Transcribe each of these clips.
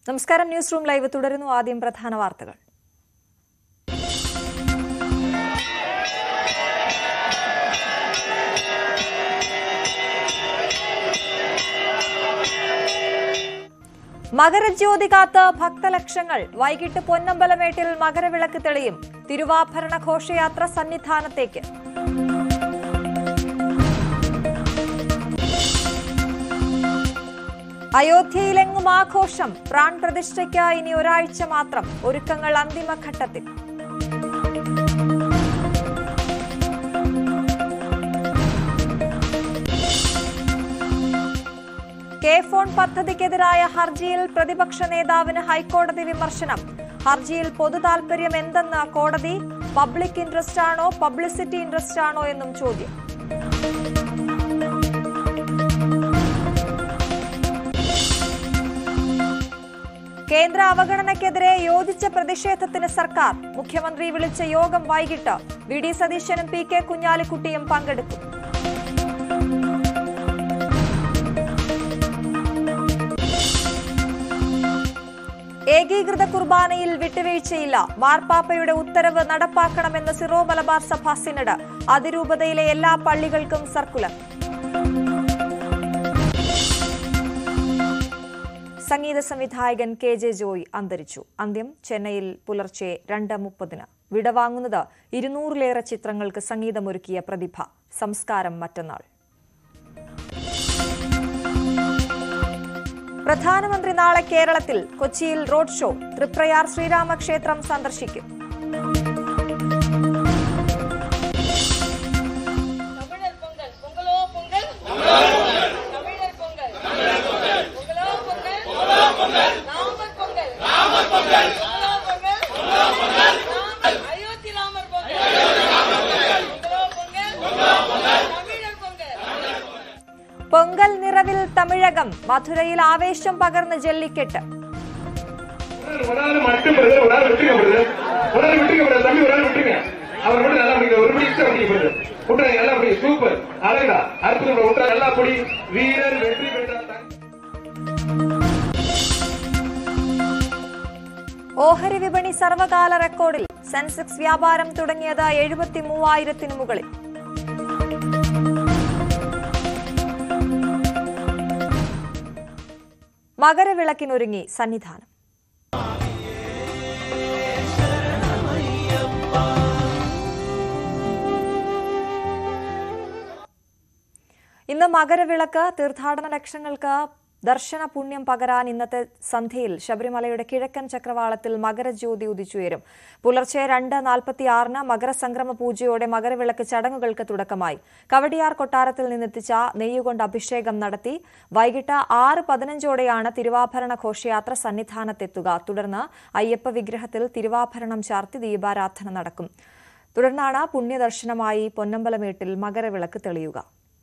നമസ്കാരം news room live തുടരുന്നു ആദ്യം പ്രധാന വാർത്തകൾ മകരജ്യോതി കാത്ത് ഭക്തലക്ഷങ്ങൾ വൈകിട്ട് പൊന്നമ്പലമേട്ടിൽ മകരവിളക്ക് തെളിയും തിരുവാഭരണ ഘോഷയാത്ര സന്നിധാനത്തേക്ക് അയോധ്യയിലെങ്ങും ആഘോഷം പ്രാൺ പ്രതിഷ്ഠയ്ക്ക് ഇനി ഒരാഴ്ച മാത്രം ഒരുക്കങ്ങൾ അന്തിമഘട്ടത്തിൽ കെ ഫോൺ പദ്ധതിക്കെതിരായ ഹർജിയിൽ പ്രതിപക്ഷ നേതാവിന് ഹൈക്കോടതി വിമർശനം ഹർജിയിൽ പൊതു താൽപര്യം എന്തെന്ന് കോടതി പബ്ലിക് ഇൻട്രസ്റ്റ് ആണോ പബ്ലിസിറ്റി ഇൻട്രസ്റ്റ് ആണോ എന്നും ചോദ്യം കേന്ദ്ര അവഗണനയ്ക്കെതിരെ യോജിച്ച പ്രതിഷേധത്തിന് സർക്കാർ മുഖ്യമന്ത്രി വിളിച്ച യോഗം വൈകിട്ട് വി ഡി സതീശനും പി കെ കുഞ്ഞാലിക്കുട്ടിയും പങ്കെടുക്കും ഏകീകൃത കുർബാനയിൽ വിട്ടുവീഴ്ചയില്ല മാർപ്പാപ്പയുടെ ഉത്തരവ് നടപ്പാക്കണമെന്ന് സിറോ മലബാർ സഭ സിനഡ് അതിരൂപതയിലെ എല്ലാ പള്ളികൾക്കും സർക്കുലർ സംഗീത സംവിധായകൻ കെ ജെ ജോയ് അന്തരിച്ചു അന്ത്യം ചെന്നൈയിൽ പുലർച്ചെ രണ്ട് മുപ്പതിന് വിടവാങ്ങുന്നത് ഇരുന്നൂറിലേറെ ചിത്രങ്ങൾക്ക് സംഗീതമൊരുക്കിയ പ്രതിഭ സംസ്കാരം മറ്റന്നാൾ പ്രധാനമന്ത്രി നാളെ കേരളത്തിൽ കൊച്ചിയിൽ റോഡ് ഷോ തൃപ്രയാർ ശ്രീരാമക്ഷേത്രം സന്ദർശിക്കും தமிழர் பொங்கல் பொங்கலோ பொங்கல் தமிழர் பொங்கல் பொங்கலோ பொங்கல் ராமர் பொங்கல் ராமர் பொங்கல் பொங்கலோ பொங்கல் ராமர் அயோத்தி ராமர் பொங்கல் பொங்கலோ பொங்கல் தமிழர் பொங்கல் പൊങ്കൽ നിറവിൽ തമിഴകം മധുരയിൽ ആവേശം പകർന്ന് ജല്ലിക്കെട്ട് ஒரு ஆள் மட்டும் பிரதர் ஒரு ஆள் விட்டுருங்க பிரதர் ஒரு ஆள் விட்டுருங்க பிரதர் தம்பி ஒரு ஆள் விட்டுருங்க அவர் மட்டும் நல்லா பிடிக்க ஒரு மணி இஷ்டம் பிடிக்க பிரதர் விட்டுறாங்க நல்லா பிடி சூப்பர் அழகா அற்புதம் விட்டுறா நல்லா பிடி வீரர் வெற்றி பெற்றார் ഓഹരി വിപണി സർവകാല റെക്കോർഡിൽ സെൻസെക്സ് വ്യാപാരം തുടങ്ങിയത് എഴുപത്തി മൂവായിരത്തിനു മുകളിൽ മകരവിളക്കിനൊരുങ്ങി സന്നിധാനം ഇന്ന് മകരവിളക്ക് തീർത്ഥാടന ലക്ഷങ്ങൾക്ക് ദർശന പുണ്യം പകരാൻ ഇന്നത്തെ സന്ധ്യയിൽ ശബരിമലയുടെ കിഴക്കൻ ചക്രവാളത്തിൽ മകരജ്യോതി ഉദിച്ചുയരും പുലർച്ചെ രണ്ട് നാൽപ്പത്തിയാറിന് മകരസംക്രമ പൂജയോടെ മകരവിളക്ക് ചടങ്ങുകൾക്ക് തുടക്കമായി കവടിയാർ കൊട്ടാരത്തിൽ നിന്നെത്തിച്ച നെയ്യുകൊണ്ട് അഭിഷേകം നടത്തി വൈകിട്ട് ആറ് പതിനഞ്ചോടെയാണ് തിരുവാഭരണ ഘോഷയാത്ര സന്നിധാനത്തെത്തുക തുടർന്ന് അയ്യപ്പ വിഗ്രഹത്തിൽ തിരുവാഭരണം ചാർത്തി ദീപാരാധന നടക്കും തുടർന്നാണ് പുണ്യദർശനമായി പൊന്നമ്പലമേട്ടിൽ മകരവിളക്ക് തെളിയുക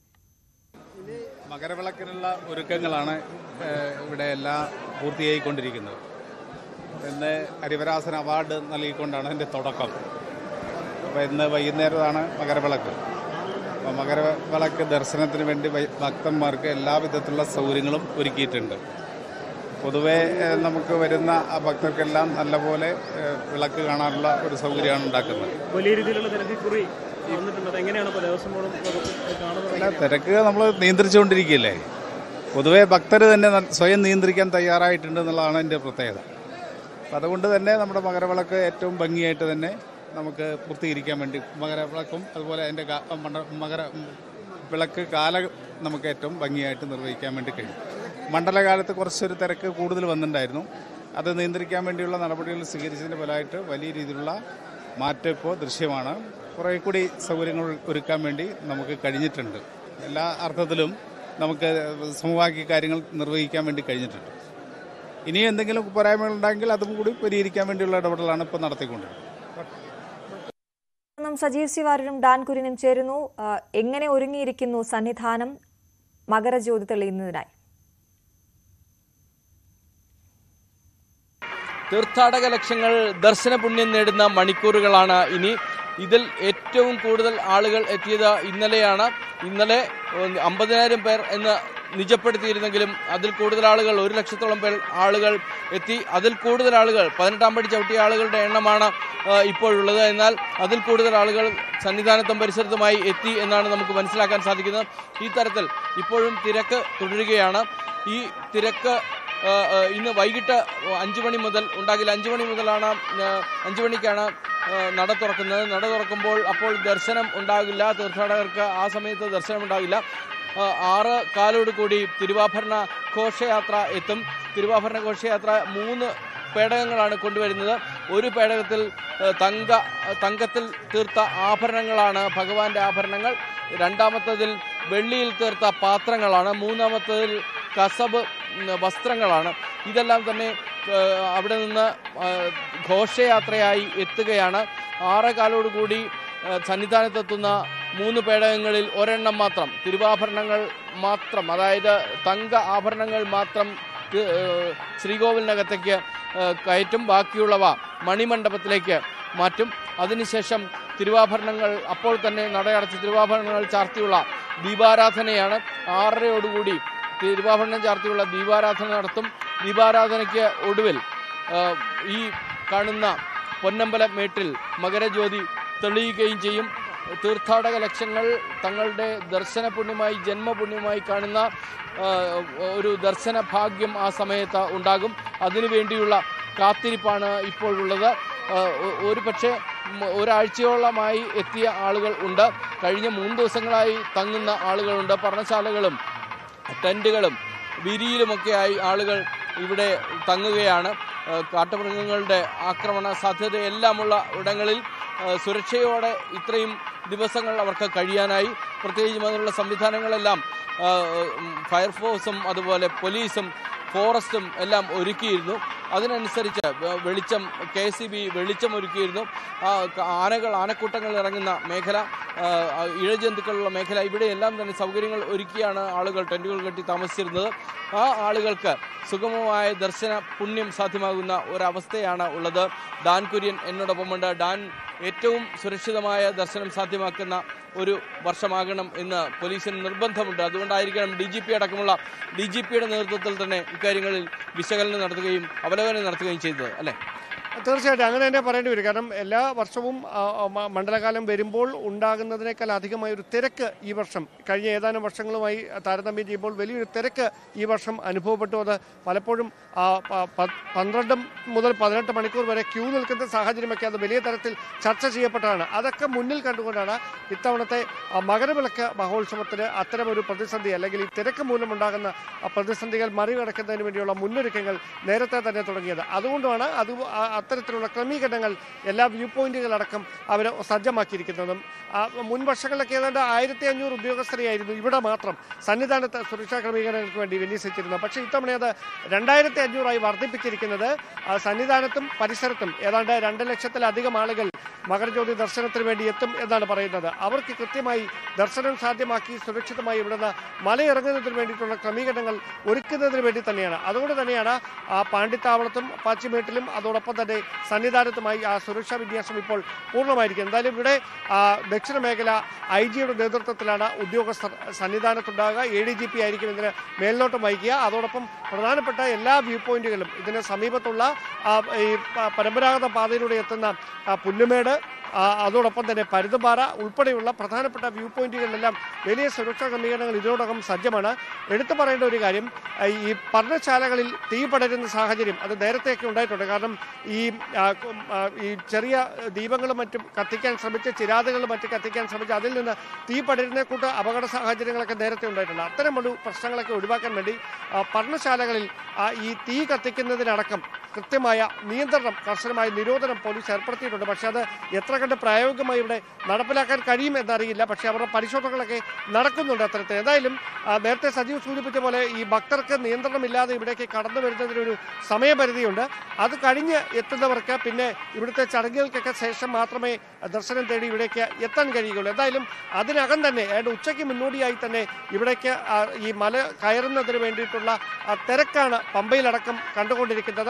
മകരവിളക്കിനുള്ള ഒരുക്കങ്ങളാണ് ഏഹ്, ഇവിടെ എല്ലാം പൂർത്തിയായിക്കൊണ്ടിരിക്കുന്നത് ഇന്ന് ഹരിവരാസന അവാർഡ് നൽകിക്കൊണ്ടാണ് അതിൻ്റെ തുടക്കം അപ്പോൾ ഇന്ന് വൈകുന്നേരമാണ് മകരവിളക്ക് അപ്പോൾ മകരവിളക്ക് ദർശനത്തിന് വേണ്ടി വൈ- ഭക്തന്മാർക്ക് എല്ലാവിധത്തിലുള്ള സൗകര്യങ്ങളും ഒരുക്കിയിട്ടുണ്ട് പൊതുവേ ഏഹ്, നമുക്ക് വരുന്ന ആ ഭക്തർക്കെല്ലാം നല്ലപോലെ ഏഹ്, വിളക്ക് കാണാനുള്ള ഒരു സൗകര്യമാണ് ഉണ്ടാക്കുന്നത് വലിയ രീതിയിലുള്ള തിരക്കിക്കുറി വന്നിട്ടുണ്ട് അത് എങ്ങനെയാണ് ഇപ്പോൾ ദേവസ്വം ബോർഡും വകുപ്പും കാണുന്നത് അല്ല തിരക്ക് നമ്മൾ നിയന്ത്രിച്ചുകൊണ്ടിരിക്കുകയല്ലേ പൊതുവെ ഭക്തർ തന്നെ ന- സ്വയം നിയന്ത്രിക്കാൻ തയ്യാറായിട്ടുണ്ട് എന്നുള്ളതാണ് എൻ്റെ പ്രത്യേകത അപ്പം അതുകൊണ്ട് തന്നെ നമ്മുടെ മകരവിളക്ക് ഏറ്റവും ഭംഗിയായിട്ട് തന്നെ നമുക്ക് പൂർത്തീകരിക്കാൻ വേണ്ടി മകരവിളക്കും അതുപോലെ അതിൻ്റെ കാ- മണ്ഡ- മകര വിളക്ക് കാല നമുക്ക് ഏറ്റവും ഭംഗിയായിട്ട് നിർവഹിക്കാൻ വേണ്ടി കഴിയും മണ്ഡലകാലത്ത് കുറച്ചൊരു തിരക്ക് കൂടുതൽ വന്നിട്ടുണ്ടായിരുന്നു അത് നിയന്ത്രിക്കാൻ വേണ്ടിയുള്ള നടപടികൾ സ്വീകരിച്ചതിൻ്റെ ഫലമായിട്ട് വലിയ രീതിയിലുള്ള മാറ്റം ഇപ്പോൾ ദൃശ്യമാണ് കുറേ കൂടി സൗകര്യങ്ങൾ ഒരുക്കാൻ വേണ്ടി നമുക്ക് കഴിഞ്ഞിട്ടുണ്ട് എല്ലാ അർത്ഥത്തിലും നമുക്ക് സമവാക്യ കാര്യങ്ങൾ നിർവഹിക്കാൻ വേണ്ടി കഴിഞ്ഞിട്ടുണ്ട് ഇനിയും എന്തെങ്കിലും പോരായ്മകൾ ഉണ്ടെങ്കിൽ അതും കൂടി പരിഹരിക്കാൻ വേണ്ടിയുള്ള ഇടപെടലാണ് ഇപ്പോൾ നടത്തിക്കൊണ്ടിരിക്കുന്നത് നിന്നും സജീവ് ശിവാരും ഡാൻ കുര്യനും ചേരുന്നു ആ, എങ്ങനെ ഒരുങ്ങിയിരിക്കുന്നു സന്നിധാനം മകരജ്യോതി തെളിയുന്നതിനായി തീർത്ഥാടക ലക്ഷങ്ങൾ ദർശന പുണ്യം നേടുന്ന മണിക്കൂറുകളാണ് ഇനി ഇതിൽ ഏറ്റവും കൂടുതൽ ആളുകൾ എത്തിയത് ഇന്നലെയാണ് ഇന്നലെ ഉം, അമ്പതിനായിരം പേർ എന്ന് നിജപ്പെടുത്തിയിരുന്നെങ്കിലും അതിൽ കൂടുതൽ ആളുകൾ ഒരു ലക്ഷത്തോളം പേർ ആളുകൾ എത്തി അതിൽ കൂടുതൽ ആളുകൾ പതിനെട്ടാം പടി ചവിട്ടിയ ആളുകളുടെ എണ്ണമാണ് ആ, ഇപ്പോഴുള്ളത് എന്നാൽ അതിൽ കൂടുതൽ ആളുകൾ സന്നിധാനത്തും പരിസരത്തുമായി എത്തി എന്നാണ് നമുക്ക് മനസ്സിലാക്കാൻ സാധിക്കുന്നത് ഈ തരത്തിൽ ഇപ്പോഴും തിരക്ക് തുടരുകയാണ് ഈ തിരക്ക് ആ, ആ, ഇന്ന് വൈകിട്ട് അഞ്ചു മണി മുതൽ ഉണ്ടാകില്ല അഞ്ചു മണി മുതലാണ് ആ, അഞ്ചു മണിക്കാണ് ആ, നട തുറക്കുന്നത് നട തുറക്കുമ്പോൾ അപ്പോൾ ദർശനം ഉണ്ടാകില്ല തീർത്ഥാടകർക്ക് ആ സമയത്ത് ദർശനം ഉണ്ടാകില്ല ആ, ആറ് കാലോട് കൂടി തിരുവാഭരണ ഘോഷയാത്ര എത്തും തിരുവാഭരണ ഘോഷയാത്ര മൂന്ന് പേടകങ്ങളാണ് കൊണ്ടുവരുന്നത് ഒരു പേടകത്തിൽ ആ, തങ്ക തങ്കത്തിൽ തീർത്ത ആഭരണങ്ങളാണ് ഭഗവാന്റെ ആഭരണങ്ങൾ രണ്ടാമത്തതിൽ വെള്ളിയിൽ തീർത്ത പാത്രങ്ങളാണ് മൂന്നാമത്തതിൽ കസബ് ഉം, വസ്ത്രങ്ങളാണ് ഇതെല്ലാം തന്നെ ആ, അവിടെ നിന്ന് ആ, ഘോഷയാത്രയായി എത്തുകയാണ് ആറ് കാലോടുകൂടി ആ, സന്നിധാനത്തെത്തുന്ന മൂന്ന് പേടകങ്ങളിൽ ഒരെണ്ണം മാത്രം തിരുവാഭരണങ്ങൾ മാത്രം അതായത് തങ്ക ആഭരണങ്ങൾ മാത്രം തി- ആ, ശ്രീകോവിലിനകത്തേക്ക് ആ, കയറ്റും ബാക്കിയുള്ളവ മണിമണ്ഡപത്തിലേക്ക് മാറ്റും അതിനുശേഷം തിരുവാഭരണങ്ങൾ അപ്പോൾ തന്നെ നടയടച്ച് തിരുവാഭരണങ്ങൾ ചാർത്തിയുള്ള ദീപാരാധനയാണ് ആറരയോടുകൂടി തിരുവാഭരണം ചാർത്തിയുള്ള ദീപാരാധന നടത്തും ദീപാരാധനയ്ക്ക് ഒടുവിൽ ആ, ഈ കാണുന്ന പൊന്നമ്പല മേട്ടിൽ മകരജ്യോതി തെളിയുകയും ചെയ്യും തീർത്ഥാടക ലക്ഷങ്ങൾ തങ്ങളുടെ ദർശന പുണ്യമായി ജന്മപുണ്യമായി കാണുന്ന ആ, ഒരു ദർശന ഭാഗ്യം ആ സമയത്ത് ഉണ്ടാകും അതിനുവേണ്ടിയുള്ള കാത്തിരിപ്പാണ് ഇപ്പോഴുള്ളത് ആ, ഒ- ഒരു പക്ഷേ ഉം, ഒരാഴ്ചയോളമായി എത്തിയ ആളുകൾ ഉണ്ട് കഴിഞ്ഞ മൂന്ന് ദിവസങ്ങളായി തങ്ങുന്ന ആളുകളുണ്ട് പർണശാലകളും ടെന്റുകളും വിരിയിലുമൊക്കെയായി ആളുകൾ ഇവിടെ തങ്ങുകയാണ് ആ, കാട്ടുമൃഗങ്ങളുടെ ആക്രമണ സാധ്യതയെല്ലാമുള്ള ഇടങ്ങളിൽ ആ, സുരക്ഷയോടെ ഇത്രയും ദിവസങ്ങൾ അവർക്ക് കഴിയാനായി പ്രത്യേകിച്ചും അതിനുള്ള സംവിധാനങ്ങളെല്ലാം ആ, ഉം, ഫയർഫോഴ്സും അതുപോലെ പോലീസും ഫോറസ്റ്റും എല്ലാം ഒരുക്കിയിരുന്നു അതിനനുസരിച്ച് വെ- വെളിച്ചം കെ സി ബി വെളിച്ചം ഒരുക്കിയിരുന്നു ആ, ക- ആനകൾ ആനക്കൂട്ടങ്ങൾ ഇറങ്ങുന്ന മേഖല ആ, ആ, ഇഴജന്തുക്കളുള്ള മേഖല ഇവിടെയെല്ലാം തന്നെ സൗകര്യങ്ങൾ ഒരുക്കിയാണ് ആളുകൾ ടെന്റുകൾ കെട്ടി താമസിച്ചിരുന്നത് ആ ആളുകൾക്ക് സുഗമമായ ദർശന പുണ്യം സാധ്യമാകുന്ന ഒരവസ്ഥയാണ് ഉള്ളത് ഡാൻ കുര്യൻ എന്നോടൊപ്പമുണ്ട് ഡാൻ ഏറ്റവും സുരക്ഷിതമായ ദർശനം സാധ്യമാക്കുന്ന ഒരു വർഷമാകണം എന്ന് പോലീസിന് നിർബന്ധമുണ്ട് അതുകൊണ്ടായിരിക്കണം ഡി ജി പി അടക്കമുള്ള ഡി ജി പിയുടെ നേതൃത്വത്തിൽ തന്നെ ഇക്കാര്യങ്ങളിൽ വിശകലനം നടത്തുകയും അവലോകനം നടത്തുകയും ചെയ്തത് അല്ലേ തീർച്ചയായിട്ടും അങ്ങനെ തന്നെ പറയേണ്ടി വരും കാരണം എല്ലാ വർഷവും ആ, ആ, മ- മണ്ഡലകാലം വരുമ്പോൾ ഉണ്ടാകുന്നതിനേക്കാൾ അധികമായ ഒരു തിരക്ക് ഈ വർഷം കഴിഞ്ഞ ഏതാനും വർഷങ്ങളുമായി താരതമ്യം ചെയ്യുമ്പോൾ വലിയൊരു തിരക്ക് ഈ വർഷം അനുഭവപ്പെട്ടു അത് പലപ്പോഴും ആ, പ- പ- പന്ത്രണ്ട് മുതൽ പതിനെട്ട് മണിക്കൂർ വരെ ക്യൂ നിൽക്കുന്ന സാഹചര്യമൊക്കെ അത് വലിയ തരത്തിൽ ചർച്ച ചെയ്യപ്പെട്ടതാണ് അതൊക്കെ മുന്നിൽ കണ്ടുകൊണ്ടാണ് ഇത്തവണത്തെ ആ, മകരവിളക്ക് മഹോത്സവത്തിന് അത്തരമൊരു പ്രതിസന്ധി അല്ലെങ്കിൽ ഈ തിരക്ക് മൂലമുണ്ടാകുന്ന ആ പ്രതിസന്ധികൾ മറികടക്കുന്നതിന് വേണ്ടിയുള്ള മുന്നൊരുക്കങ്ങൾ നേരത്തെ തന്നെ തുടങ്ങിയത് അതുകൊണ്ടാണ് അത് ആ- അത്തരത്തിലുള്ള ക്രമീകരണങ്ങൾ എല്ലാ വ്യൂ പോയിന്റുകളടക്കം അവർ സജ്ജമാക്കിയിരിക്കുന്നതും ആ, മുൻ വർഷങ്ങളിലൊക്കെ ഏതാണ്ട് ആയിരത്തി അഞ്ഞൂറ് ഉദ്യോഗസ്ഥരെയായിരുന്നു ഇവിടെ മാത്രം സന്നിധാനത്ത് സുരക്ഷാ ക്രമീകരണങ്ങൾക്ക് വേണ്ടി വിന്യസിച്ചിരുന്നത് പക്ഷേ ഇത്തവണ അത് രണ്ടായിരത്തി അഞ്ഞൂറായി വർദ്ധിപ്പിച്ചിരിക്കുന്നത് ആ, സന്നിധാനത്തും പരിസരത്തും ഏതാണ്ട് രണ്ട് ലക്ഷത്തിലധികം ആളുകൾ മകരജ്യോതി ദർശനത്തിന് വേണ്ടി എത്തും എന്നാണ് പറയുന്നത് അവർക്ക് കൃത്യമായി ദർശനം സാധ്യമാക്കി സുരക്ഷിതമായി ഇവിടുന്ന് മലയിറങ്ങുന്നതിന് വേണ്ടിയിട്ടുള്ള ക്രമീകരണങ്ങൾ ഒരുക്കുന്നതിന് വേണ്ടി തന്നെയാണ് അതുകൊണ്ട് തന്നെയാണ് ആ പാണ്ടിത്താവളത്തും പാച്ചിമേട്ടിലും അതോടൊപ്പം തന്നെ സന്നിധാനത്തുമായി ആ സുരക്ഷാ വിന്യാസം ഇപ്പോൾ പൂർണ്ണമായിരിക്കും എന്തായാലും ഇവിടെ ആ, ദക്ഷിണ മേഖല ഐ ജിയുടെ നേതൃത്വത്തിലാണ് ഉദ്യോഗസ്ഥർ സന്നിധാനത്തുണ്ടാകുക എ ഡി ജി പി ആയിരിക്കും ഇതിന് മേൽനോട്ടം വഹിക്കുക അതോടൊപ്പം പ്രധാനപ്പെട്ട എല്ലാ വ്യൂ പോയിന്റുകളും ഇതിന് സമീപത്തുള്ള ആ, ഈ പ- പരമ്പരാഗത പാതയിലൂടെ എത്തുന്ന ആ, പുല്ലുമേട് ആ, അതോടൊപ്പം തന്നെ പരുതുപാറ ഉൾപ്പെടെയുള്ള പ്രധാനപ്പെട്ട വ്യൂ പോയിന്റുകളിലെല്ലാം വലിയ സുരക്ഷാ ക്രമീകരണങ്ങൾ ഇതിനോടകം സജ്ജമാണ് എടുത്തു പറയേണ്ട ഒരു കാര്യം ആ, ഈ പർണശാലകളിൽ തീ പടരുന്ന സാഹചര്യം അത് നേരത്തെയൊക്കെ ഉണ്ടായിട്ടുണ്ട് കാരണം ഈ ആ, കും, ആ, ഈ ചെറിയ ദീപങ്ങളും മറ്റും കത്തിക്കാൻ ശ്രമിച്ച് ചിരാതുകളും മറ്റും കത്തിക്കാൻ ശ്രമിച്ച് അതിൽ നിന്ന് തീ പടരുന്ന കൂട്ട് അപകട സാഹചര്യങ്ങളൊക്കെ നേരത്തെ ഉണ്ടായിട്ടുണ്ട് അത്തരമൊരു പ്രശ്നങ്ങളൊക്കെ ഒഴിവാക്കാൻ വേണ്ടി ആ, പർണശാലകളിൽ ആ, ഈ തീ കത്തിക്കുന്നതിനടക്കം കൃത്യമായ നിയന്ത്രണം കർശനമായ നിരോധനം പോലീസ് ഏർപ്പെടുത്തിയിട്ടുണ്ട് പക്ഷേ അത് എത്ര കണ്ട് പ്രായോഗികമായി ഇവിടെ നടപ്പിലാക്കാൻ കഴിയും എന്നറിയില്ല പക്ഷേ അവരുടെ പരിശോധനകളൊക്കെ നടക്കുന്നുണ്ട് അത്തരത്തിൽ എന്തായാലും ആ, നേരത്തെ സജീവ് സൂചിപ്പിച്ച പോലെ ഈ ഭക്തർക്ക് നിയന്ത്രണമില്ലാതെ ഇവിടേക്ക് കടന്നു വരുന്നതിനൊരു സമയപരിധിയുണ്ട് അത് കഴിഞ്ഞ് എത്തുന്നവർക്ക് പിന്നെ ഇവിടുത്തെ ചടങ്ങുകൾക്കൊക്കെ ശേഷം മാത്രമേ ദർശനം തേടി ഇവിടേക്ക് എത്താൻ കഴിയുകയുള്ളൂ എന്തായാലും അതിനകം തന്നെ ഏതാണ്ട് ഉച്ചയ്ക്ക് മുന്നോടിയായി തന്നെ ഇവിടേക്ക് ആ, ഈ മല കയറുന്നതിന് വേണ്ടിയിട്ടുള്ള ആ, തിരക്കാണ് പമ്പയിലടക്കം കണ്ടുകൊണ്ടിരിക്കുന്നത്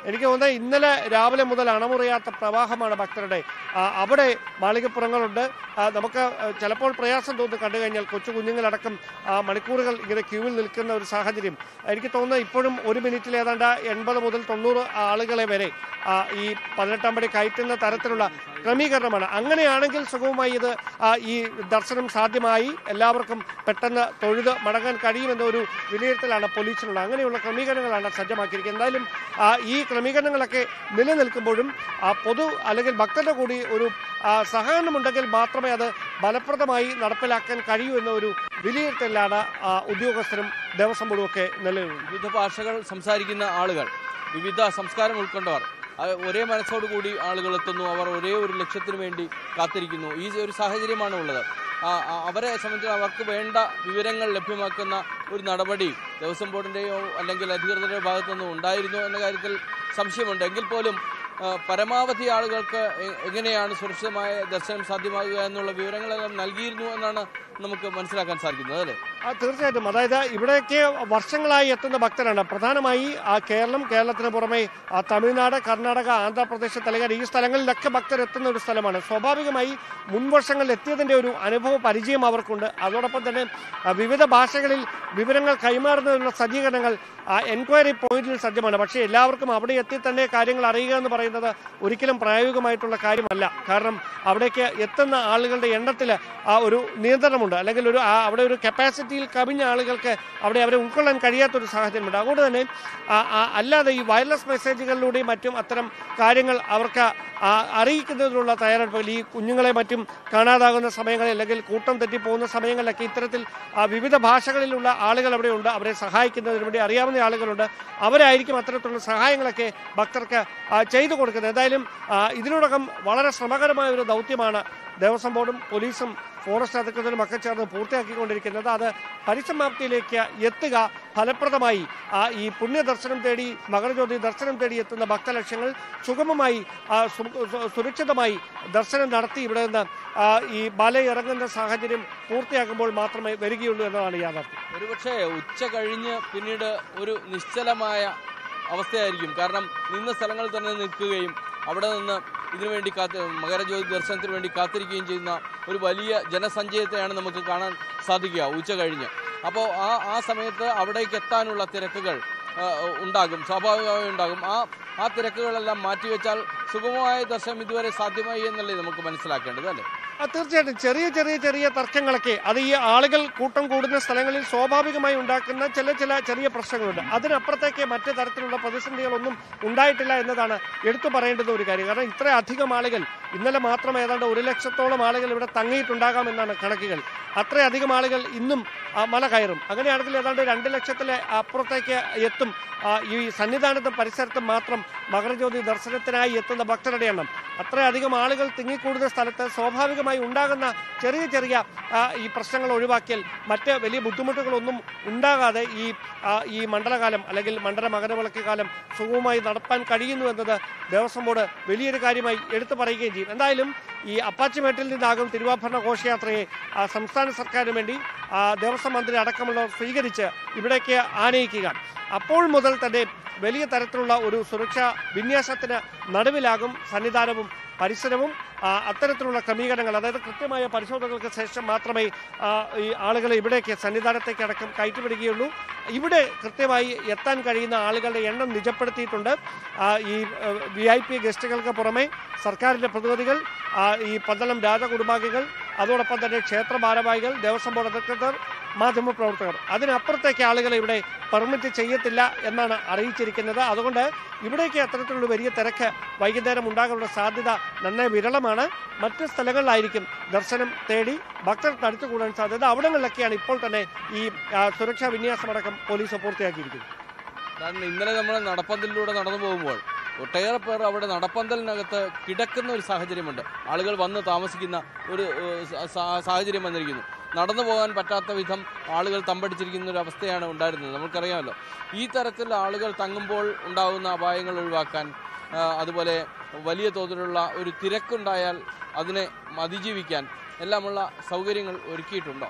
എനിക്ക് തോന്നുന്നത് ഇന്നലെ രാവിലെ മുതൽ അണമുറിയാത്ത പ്രവാഹമാണ് ഭക്തരുടെ ആ, അവിടെ മാളികപ്പുറങ്ങളുണ്ട് ആ, നമുക്ക് ആ, ചിലപ്പോൾ പ്രയാസം തോന്നുന്നു കണ്ടു കഴിഞ്ഞാൽ കൊച്ചു കുഞ്ഞുങ്ങളടക്കം ആ, മണിക്കൂറുകൾ ഇങ്ങനെ ക്യൂവിൽ നിൽക്കുന്ന ഒരു സാഹചര്യം എനിക്ക് തോന്നുന്നത് ഇപ്പോഴും ഒരു മിനിറ്റിൽ ഏതാണ്ട് എൺപത് മുതൽ തൊണ്ണൂറ് ആളുകളെ വരെ ആ, ഈ പതിനെട്ടാം പടി കയറ്റുന്ന തരത്തിലുള്ള ക്രമീകരണമാണ് അങ്ങനെയാണെങ്കിൽ സുഗമമായി ഇത് ആ, ഈ ദർശനം സാധ്യമായി എല്ലാവർക്കും പെട്ടെന്ന് തൊഴുത് മടങ്ങാൻ കഴിയുമെന്ന ഒരു വിലയിരുത്തലാണ് പോലീസിനുള്ള അങ്ങനെയുള്ള ക്രമീകരണങ്ങളാണ് സജ്ജമാക്കിയിരിക്കുന്നത് എന്തായാലും ആ, ഈ ക്രമീകരണങ്ങളൊക്കെ നിലനിൽക്കുമ്പോഴും ആ, പൊതു അല്ലെങ്കിൽ ഭക്തരുടെ കൂടി ഒരു ആ, സഹകരണമുണ്ടെങ്കിൽ മാത്രമേ അത് ഫലപ്രദമായി നടപ്പിലാക്കാൻ കഴിയൂ എന്ന ഒരു വിലയിരുത്തലാണ് ആ, ഉദ്യോഗസ്ഥരും ദേവസ്വം ബോർഡും ഒക്കെ നിലവിലുള്ളത് വിവിധ ഭാഷകൾ സംസാരിക്കുന്ന ആളുകൾ വിവിധ സംസ്കാരം ഉൾക്കൊണ്ടവർ അത് ഒരേ മനസ്സോടുകൂടി ആളുകൾ എത്തുന്നു അവർ ഒരേ ഒരു ലക്ഷ്യത്തിന് വേണ്ടി കാത്തിരിക്കുന്നു ഈ ഒരു സാഹചര്യമാണ് ഉള്ളത് ആ, ആ, അവരെ സംബന്ധിച്ച് അവർക്ക് വേണ്ട വിവരങ്ങൾ ലഭ്യമാക്കുന്ന ഒരു നടപടി ദേവസ്വം ബോർഡിൻ്റെയോ അല്ലെങ്കിൽ അധികൃതരുടെ ഭാഗത്തു നിന്നും ഉണ്ടായിരുന്നു എന്ന കാര്യത്തിൽ സംശയമുണ്ട് എങ്കിൽ പോലും ആ, പരമാവധി ആളുകൾക്ക് എ- എങ്ങനെയാണ് സുരക്ഷിതമായ ദർശനം സാധ്യമാകുക എന്നുള്ള വിവരങ്ങളെല്ലാം നൽകിയിരുന്നു എന്നാണ് നമുക്ക് മനസ്സിലാക്കാൻ സാധിക്കുന്നത് അല്ലേ ആ തീർച്ചയായിട്ടും അതായത് ഇവിടേക്ക് വർഷങ്ങളായി എത്തുന്ന ഭക്തരാണ് പ്രധാനമായി ആ കേരളം കേരളത്തിന് പുറമെ ആ തമിഴ്നാട് കർണാടക ആന്ധ്രാപ്രദേശ് തെലങ്കാന ഈ സ്ഥലങ്ങളിലൊക്കെ ഭക്തർ എത്തുന്ന ഒരു സ്ഥലമാണ് സ്വാഭാവികമായി മുൻവർഷങ്ങളിൽ എത്തിയതിന്റെ ഒരു അനുഭവ പരിചയം അവർക്കുണ്ട് അതോടൊപ്പം തന്നെ ആ, വിവിധ ഭാഷകളിൽ വിവരങ്ങൾ കൈമാറുന്നതിനുള്ള സജ്ജീകരണങ്ങൾ ആ എൻക്വയറി പോയിന്റിൽ സജ്ജമാണ് പക്ഷേ എല്ലാവർക്കും അവിടെ എത്തി തന്നെ കാര്യങ്ങൾ അറിയുക എന്ന് പറയുന്നത് ഒരിക്കലും പ്രായോഗികമായിട്ടുള്ള കാര്യമല്ല കാരണം അവിടേക്ക് എത്തുന്ന ആളുകളുടെ എണ്ണത്തിൽ ആ ഒരു നിയന്ത്രണമുണ്ട് അല്ലെങ്കിൽ ഒരു ആ അവിടെ ഒരു കപ്പാസിറ്റിയിൽ കവിഞ്ഞ ആളുകൾക്ക് അവിടെ അവരെ ഉൾക്കൊള്ളാൻ കഴിയാത്തൊരു സാഹചര്യമുണ്ട് അതുകൊണ്ട് തന്നെ ആ, ആ, അല്ലാതെ ഈ വയർലെസ് മെസ്സേജുകളിലൂടെയും മറ്റും അത്തരം കാര്യങ്ങൾ അവർക്ക് ആ, അറിയിക്കുന്നതിനുള്ള തയ്യാറെടുപ്പുകൾ ഈ കുഞ്ഞുങ്ങളെ മറ്റും കാണാതാകുന്ന സമയങ്ങളിൽ അല്ലെങ്കിൽ കൂട്ടം തെറ്റിപ്പോകുന്ന സമയങ്ങളിലൊക്കെ ഇത്തരത്തിൽ ആ, വിവിധ ഭാഷകളിലുള്ള ആളുകൾ അവിടെ ഉണ്ട് അവരെ സഹായിക്കുന്നതിന് വേണ്ടി അറിയാവുന്ന ആളുകളുണ്ട് അവരായിരിക്കും അത്തരത്തിലുള്ള സഹായങ്ങളൊക്കെ ഭക്തർക്ക് ആ, ചെയ്തു കൊടുക്കുന്നത് എന്തായാലും ആ, ഇതിനോടകം വളരെ ശ്രമകരമായ ഒരു ദൗത്യമാണ് ദേവസ്വം ബോർഡും പോലീസും ഫോറസ്റ്റ് അധികൃതരും ഒക്കെ ചേർന്ന് പൂർത്തിയാക്കിക്കൊണ്ടിരിക്കുന്നത് അത് പരിസമാപ്തിയിലേക്ക് എത്തുക ഫലപ്രദമായി ആ ഈ പുണ്യദർശനം തേടി മകരജ്യോതി ദർശനം തേടി എത്തുന്ന ഭക്തലക്ഷ്യങ്ങൾ സുഗമമായി ആ, സു- സു- സുരക്ഷിതമായി ദർശനം നടത്തി ഇവിടെ നിന്ന് ആ, ഈ ബല ഇറങ്ങുന്ന സാഹചര്യം പൂർത്തിയാക്കുമ്പോൾ മാത്രമേ വരികയുള്ളൂ എന്നതാണ് യാഥാർത്ഥ്യം ഒരുപക്ഷെ ഉച്ച കഴിഞ്ഞ് പിന്നീട് ഒരു നിശ്ചലമായ അവസ്ഥയായിരിക്കും കാരണം നിന്ന സ്ഥലങ്ങളിൽ തന്നെ നിൽക്കുകയും അവിടെ നിന്ന് ഇതിനുവേണ്ടി കാത്ത് മകരജ്യോതി ദർശനത്തിന് വേണ്ടി കാത്തിരിക്കുകയും ചെയ്യുന്ന ഒരു വലിയ ജനസഞ്ചയത്തെയാണ് നമുക്ക് കാണാൻ സാധിക്കുക ഉച്ച കഴിഞ്ഞ് അപ്പോൾ ആ ആ സമയത്ത് അവിടേക്ക് എത്താനുള്ള തിരക്കുകൾ ആ, ഉണ്ടാകും സ്വാഭാവികമായി ഉണ്ടാകും ആ ആ തിരക്കുകളെല്ലാം മാറ്റിവെച്ചാൽ സുഗമമായ ദർശനം ഇതുവരെ സാധ്യമായി എന്നല്ലേ നമുക്ക് മനസ്സിലാക്കേണ്ടത് അല്ലേ ആ തീർച്ചയായിട്ടും ചെറിയ ചെറിയ ചെറിയ തർക്കങ്ങളൊക്കെ അത് ഈ ആളുകൾ കൂട്ടം കൂടുന്ന സ്ഥലങ്ങളിൽ സ്വാഭാവികമായി ഉണ്ടാക്കുന്ന ചില ചില ചെറിയ പ്രശ്നങ്ങളുണ്ട് അതിനപ്പുറത്തേക്ക് മറ്റു തരത്തിലുള്ള പ്രതിസന്ധികളൊന്നും ഉണ്ടായിട്ടില്ല എന്നതാണ് എടുത്തു പറയേണ്ടുന്ന ഒരു കാര്യം കാരണം ഇത്രയധികം ആളുകൾ ഇന്നലെ മാത്രം ഏതാണ്ട് ഒരു ലക്ഷത്തോളം ആളുകൾ ഇവിടെ തങ്ങിയിട്ടുണ്ടാകാം എന്നാണ് കണക്കുകൾ അത്രയധികം ആളുകൾ ഇന്നും ആ, മല കയറും അങ്ങനെയാണെങ്കിൽ ഏതാണ്ട് രണ്ട് ലക്ഷത്തിലെ അപ്പുറത്തേക്ക് എത്തും ആ, ഈ സന്നിധാനത്തും പരിസരത്തും മാത്രം മകരജ്യോതി ദർശനത്തിനായി എത്തുന്ന ഭക്തരുടെ എണ്ണം അത്രയധികം ആളുകൾ തിങ്ങിക്കൂടുന്ന സ്ഥലത്ത് സ്വാഭാവികമായി ഉണ്ടാകുന്ന ചെറിയ ചെറിയ ആ, ഈ പ്രശ്നങ്ങൾ ഒഴിവാക്കിയാൽ മറ്റ് വലിയ ബുദ്ധിമുട്ടുകളൊന്നും ഉണ്ടാകാതെ ഈ ആ, ഈ മണ്ഡലകാലം അല്ലെങ്കിൽ മണ്ഡല മകരവിളക്ക് കാലം സുഗമമായി നടപ്പാൻ കഴിയുന്നു എന്നത് ദേവസ്വം ബോർഡ് വലിയൊരു കാര്യമായി എടുത്തു പറയുകയും ചെയ്യും എന്തായാലും ഈ അപ്പാച്ചിമേട്ടിൽ നിന്നാകും തിരുവാഭരണ ഘോഷയാത്രയെ ആ, സംസ്ഥാന സർക്കാരിന് വേണ്ടി ആ, ദേവസ്വം മന്ത്രി അടക്കമുള്ളവർ സ്വീകരിച്ച് ഇവിടേക്ക് ആനയിക്കുക അപ്പോൾ മുതൽ തന്നെ വലിയ തരത്തിലുള്ള ഒരു സുരക്ഷാ വിന്യാസത്തിന് നടുവിലാകും സന്നിധാനവും പരിസരവും ആ, അത്തരത്തിലുള്ള ക്രമീകരണങ്ങൾ അതായത് കൃത്യമായ പരിശോധനകൾക്ക് ശേഷം മാത്രമേ ആ, ഈ ആളുകളെ ഇവിടേക്ക് സന്നിധാനത്തേക്ക് അടക്കം കയറ്റിവിടുകയുള്ളൂ ഇവിടെ കൃത്യമായി എത്താൻ കഴിയുന്ന ആളുകളുടെ എണ്ണം നിജപ്പെടുത്തിയിട്ടുണ്ട് ആ, ഈ വി ഐ പി ഗസ്റ്റുകൾക്ക് പുറമെ സർക്കാരിൻ്റെ പ്രതിനിധികൾ ആ, ഈ പന്തളം രാജകുടുംബാംഗങ്ങൾ അതോടൊപ്പം തന്നെ ക്ഷേത്ര ഭാരവാഹികൾ ദേവസ്വം ബോർഡ് അധികൃതർ മാധ്യമപ്രവർത്തകർ അതിനപ്പുറത്തേക്ക് ആളുകളെ ഇവിടെ പെർമിറ്റ് ചെയ്യത്തില്ല എന്നാണ് അറിയിച്ചിരിക്കുന്നത് അതുകൊണ്ട് ഇവിടേക്ക് അത്തരത്തിലുള്ള വലിയ തിരക്ക് വൈകുന്നേരം ഉണ്ടാകാനുള്ള സാധ്യത നന്നായി വിരളമാണ് മറ്റ് സ്ഥലങ്ങളിലായിരിക്കും ദർശനം തേടി ഭക്തർ തടിച്ചുകൂടാൻ സാധ്യത അവിടങ്ങളിലൊക്കെയാണ് ഇപ്പോൾ തന്നെ ഈ ആ, സുരക്ഷാ വിന്യാസമടക്കം പോലീസ് പൂർത്തിയാക്കിയിരിക്കുന്നത് കാരണം ഇന്നലെ നമ്മൾ നടപ്പന്തലിലൂടെ നടന്നു പോകുമ്പോൾ ഒട്ടേറെ പേർ അവിടെ നടപ്പന്തലിനകത്ത് കിടക്കുന്ന ഒരു സാഹചര്യമുണ്ട് ആളുകൾ വന്ന് താമസിക്കുന്ന ഒരു ഏഹ്, സ- സാ- സാഹചര്യം വന്നിരിക്കുന്നു നടന്നു പോകാൻ പറ്റാത്ത വിധം ആളുകൾ തമ്പടിച്ചിരിക്കുന്ന ഒരു അവസ്ഥയാണ് ഉണ്ടായിരുന്നത് നമുക്കറിയാമല്ലോ ഈ തരത്തിൽ ആളുകൾ തങ്ങുമ്പോൾ ഉണ്ടാകുന്ന അപായങ്ങൾ ഒഴിവാക്കാൻ ആ, അതുപോലെ വലിയ തോതിലുള്ള ഒരു തിരക്കുണ്ടായാൽ അതിനെ അതിജീവിക്കാൻ എല്ലാമുള്ള സൗകര്യങ്ങൾ ഒരുക്കിയിട്ടുണ്ടോ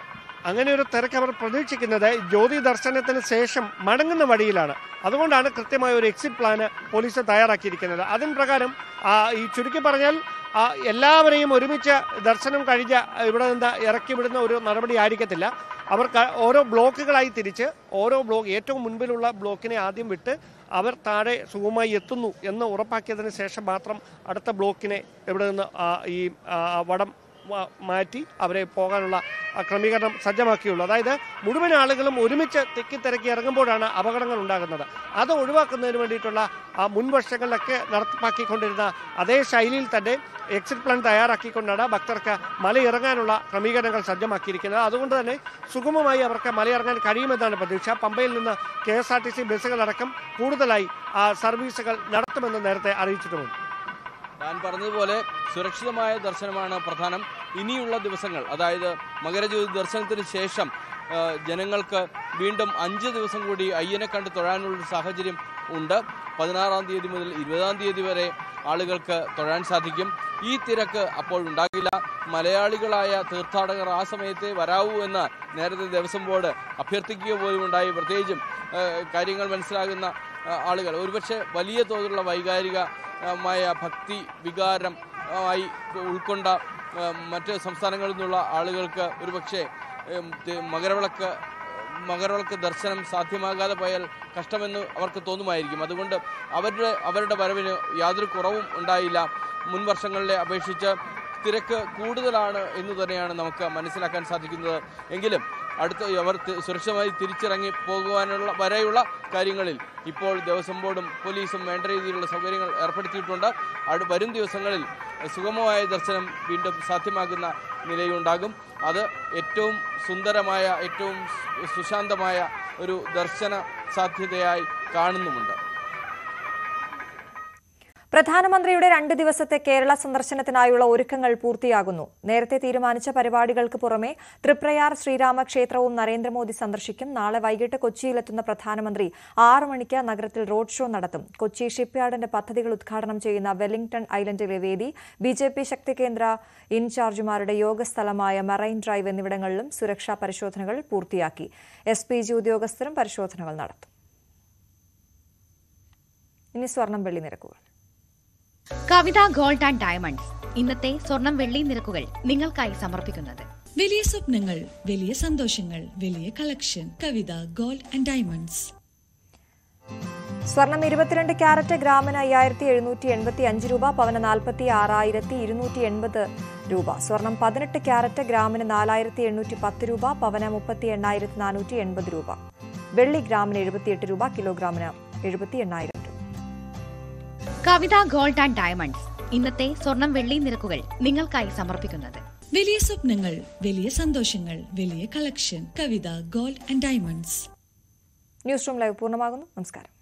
അങ്ങനെ ഒരു തിരക്ക് അവർ പ്രതീക്ഷിക്കുന്നത് ജ്യോതി ദർശനത്തിന് ശേഷം മടങ്ങുന്ന വഴിയിലാണ് അതുകൊണ്ടാണ് കൃത്യമായ ഒരു എക്സിറ്റ് പ്ലാന് പോലീസ് തയ്യാറാക്കിയിരിക്കുന്നത് അതിന് പ്രകാരം ആ, ഈ ചുരുക്കി പറഞ്ഞാൽ ആ, എല്ലാവരെയും ഒരുമിച്ച് ദർശനം കഴിഞ്ഞ് ഇവിടെ നിന്ന് ഇറക്കി വിടുന്ന ഒരു നടപടി ആയിരിക്കത്തില്ല അവർ ക- ഓരോ ബ്ലോക്കുകളായി തിരിച്ച് ഓരോ ബ്ലോക്ക് ഏറ്റവും മുൻപിലുള്ള ബ്ലോക്കിനെ ആദ്യം വിട്ട് അവർ താഴെ സുഖമായി എത്തുന്നു എന്ന് ഉറപ്പാക്കിയതിന് ശേഷം മാത്രം അടുത്ത ബ്ലോക്കിനെ ഇവിടെ നിന്ന് ആ, ഈ ആ, വടം വ- മാറ്റി അവരെ പോകാനുള്ള ആ, ക്രമീകരണം സജ്ജമാക്കിയുള്ളൂ അതായത് മുഴുവൻ ആളുകളും ഒരുമിച്ച് തിക്കിത്തിരക്കി ഇറങ്ങുമ്പോഴാണ് അപകടങ്ങൾ ഉണ്ടാകുന്നത് അത് ഒഴിവാക്കുന്നതിന് വേണ്ടിയിട്ടുള്ള ആ മുൻവർഷങ്ങളിലൊക്കെ നടപ്പാക്കിക്കൊണ്ടിരുന്ന അതേ ശൈലിയിൽ തന്നെ എക്സിറ്റ് പ്ലാൻ തയ്യാറാക്കിക്കൊണ്ടാണ് ഭക്തർക്ക് മലയിറങ്ങാനുള്ള ക്രമീകരണങ്ങൾ സജ്ജമാക്കിയിരിക്കുന്നത് അതുകൊണ്ട് തന്നെ സുഗമമായി അവർക്ക് മലയിറങ്ങാൻ കഴിയുമെന്നാണ് പ്രതീക്ഷ പമ്പയിൽ നിന്ന് K S R T C ബസ്സുകളടക്കം കൂടുതലായി ആ, സർവീസുകൾ നടത്തുമെന്ന് നേരത്തെ അറിയിച്ചിട്ടുമുണ്ട് ഞാൻ പറഞ്ഞതുപോലെ സുരക്ഷിതമായ ദർശനമാണ് പ്രധാനം ഇനിയുള്ള ദിവസങ്ങൾ അതായത് മകരജ്യോതി ദർശനത്തിന് ശേഷം ആ, ജനങ്ങൾക്ക് വീണ്ടും അഞ്ച് ദിവസം കൂടി അയ്യനെ കണ്ട് തൊഴാനുള്ള സാഹചര്യം ഉണ്ട് പതിനാറാം തീയതി മുതൽ ഇരുപതാം തീയതി വരെ ആളുകൾക്ക് തൊഴാൻ സാധിക്കും ഈ തിരക്ക് അപ്പോൾ ഉണ്ടാകില്ല മലയാളികളായ തീർത്ഥാടകർ ആ സമയത്തെ വരാവൂ എന്ന് നേരത്തെ ദേവസ്വം ബോർഡ് അഭ്യർത്ഥിക്കുക പോലും ഉണ്ടായി പ്രത്യേകിച്ചും ആ, കാര്യങ്ങൾ മനസ്സിലാകുന്ന ആ, ആളുകൾ ഒരുപക്ഷെ വലിയ തോതിലുള്ള വൈകാരികമായ ഭക്തി വികാരം ആ, ആയി ഉൾക്കൊണ്ട ആ, മറ്റ് സംസ്ഥാനങ്ങളിൽ നിന്നുള്ള ആളുകൾക്ക് ഒരുപക്ഷെ ഉം, തി- മകരവിളക്ക് മകരവിളക്ക് ദർശനം സാധ്യമാകാതെ പോയാൽ കഷ്ടമെന്ന് അവർക്ക് തോന്നുമായിരിക്കും അതുകൊണ്ട് അവരുടെ അവരുടെ വരവിന് യാതൊരു കുറവും ഉണ്ടായില്ല മുൻ വർഷങ്ങളിലെ അപേക്ഷിച്ച് തിരക്ക് കൂടുതലാണ് എന്ന് തന്നെയാണ് നമുക്ക് മനസ്സിലാക്കാൻ സാധിക്കുന്നത് എങ്കിലും അടുത്ത അവർ തി- സുരക്ഷിതമായി തിരിച്ചിറങ്ങി പോകുവാനുള്ള വരെയുള്ള കാര്യങ്ങളിൽ ഇപ്പോൾ ദേവസ്വം ബോർഡും പോലീസും വേണ്ട രീതിയിലുള്ള സൗകര്യങ്ങൾ ഏർപ്പെടുത്തിയിട്ടുണ്ട് അടു വരും ദിവസങ്ങളിൽ സുഗമമായ ദർശനം വീണ്ടും സാധ്യമാകുന്ന നിലയുണ്ടാകും അത് ഏറ്റവും സുന്ദരമായ ഏറ്റവും സു- സുശാന്തമായ ഒരു ദർശന സാധ്യതയായി കാണുന്നുമുണ്ട് പ്രധാനമന്ത്രിയുടെ രണ്ട് ദിവസത്തെ കേരള സന്ദർശനത്തിനായുള്ള ഒരുക്കങ്ങൾ പൂർത്തിയാകുന്നു നേരത്തെ തീരുമാനിച്ച പരിപാടികൾക്ക് പുറമെ തൃപ്രയാർ ശ്രീരാമക്ഷേത്രവും നരേന്ദ്രമോദി സന്ദർശിക്കും നാളെ വൈകിട്ട് കൊച്ചിയിലെത്തുന്ന പ്രധാനമന്ത്രി ആറ് മണിക്ക് നഗരത്തിൽ റോഡ് ഷോ നടത്തും കൊച്ചി ഷിപ്പ്യാർഡിന്റെ പദ്ധതികൾ ഉദ്ഘാടനം ചെയ്യുന്ന വെല്ലിംഗ്ടൺ ഐലൻഡിലെ വേദി ബി ജെ പി ശക്തി കേന്ദ്ര ഇൻചാർജുമാരുടെ യോഗസ്ഥലമായ മറൈൻ ഡ്രൈവ് എന്നിവിടങ്ങളിലും സുരക്ഷാ പരിശോധനകൾ പൂർത്തിയാക്കി എസ് പി ജി ഉദ്യോഗസ്ഥരും പരിശോധനകൾ നടത്തും ഇനി സ്വർണം വെള്ളി നിരക്കുകൾ കവിത ഗോൾഡ് ആൻഡ് ഡയമണ്ട്സ് ഇന്നത്തെ സ്വർണം വെള്ളി നിരക്കുകൾ നിങ്ങൾക്കായി സമർപ്പിക്കുന്നത് വലിയ സ്വപ്നങ്ങൾ വലിയ സന്തോഷങ്ങൾ വലിയ collection Kavitha gold and diamonds സ്വർണം ഇരുപത്തിരണ്ട് ക്യാരറ്റ് ഗ്രാമിന് അയ്യായിരത്തി എഴുന്നൂറ്റി എൺപത്തി അഞ്ച് രൂപ പവന് നാൽപ്പത്തി ആറായിരത്തി ഇരുന്നൂറ്റി എൺപത് രൂപ സ്വർണം പതിനെട്ട് ക്യാരറ്റ് ഗ്രാമിന് നാലായിരത്തി എണ്ണൂറ്റി പത്ത് രൂപ പവന് മുപ്പത്തി എണ്ണായിരത്തി നാനൂറ്റി എൺപത് രൂപ വെള്ളി ഗ്രാമിന് എഴുപത്തിയെട്ട് രൂപ കിലോഗ്രാമിന് എഴുപത്തി എണ്ണായിരം രൂപ കവിത ഗോൾഡ് ആൻഡ് ഡയമണ്ട്സ് ഇന്നത്തെ സ്വർണം വെള്ളി നിരക്കുകൾ നിങ്ങൾക്കായി സമർപ്പിക്കുന്നത് വലിയ സ്വപ്നങ്ങൾ വലിയ സന്തോഷങ്ങൾ വലിയ collection Kavitha gold and diamonds news room live പൂർണ്ണമാകുന്നു നമസ്കാരം